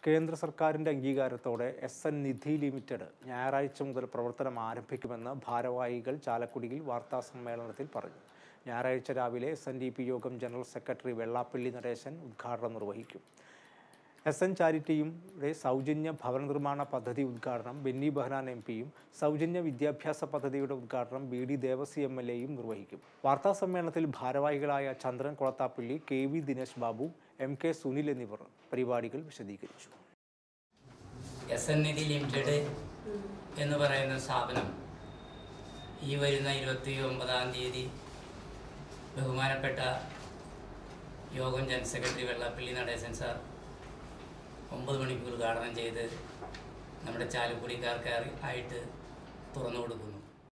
കേന്ദ്ര സർക്കാരിൻ്റെ അംഗീകാരത്തോടെ എസ് എൻ നിധി ലിമിറ്റഡ് ഞായറാഴ്ച മുതൽ പ്രവർത്തനം ആരംഭിക്കുമെന്ന് ഭാരവാഹികൾ ചാലക്കുടിയിൽ വാർത്താ സമ്മേളനത്തിൽ പറഞ്ഞു ഞായറാഴ്ച രാവിലെ എസ് എൻ ഡി പി യോഗം ജനറൽ സെക്രട്ടറി വെള്ളാപ്പള്ളി നടേശൻ ഉദ്ഘാടനം നിർവഹിക്കും എസ് എൻ ചാരിറ്റിയുടെ സൗജന്യ ഭവന നിർമ്മാണ പദ്ധതി ഉദ്ഘാടനം ബെന്നി ബെഹ്നാൻ എം പിയും സൗജന്യ വിദ്യാഭ്യാസ പദ്ധതിയുടെ ഉദ്ഘാടനം B D Devasy M L എയും നിർവഹിക്കും വാർത്താ സമ്മേളനത്തിൽ ഭാരവാഹികളായ Chandran Kulathappally K V Dinesh Babu M K Sunil എന്നിവർ പരിപാടികൾ വിശദീകരിച്ചു എസ് എൻ നിധി ലിമിറ്റഡ് എന്ന് പറയുന്ന സ്ഥാപനം ഈ വരുന്ന ഇരുപത്തി ഒമ്പതാം തീയതി ബഹുമാനപ്പെട്ട യോഗം general secretary Vellappally Natesan sir ഒമ്പത് മണിക്ക് ഉദ്ഘാടനം ചെയ്ത് നമ്മുടെ ചാലക്കുടിക്കാർക്ക് ആയിട്ട് തുറന്നു കൊടുക്കുന്നു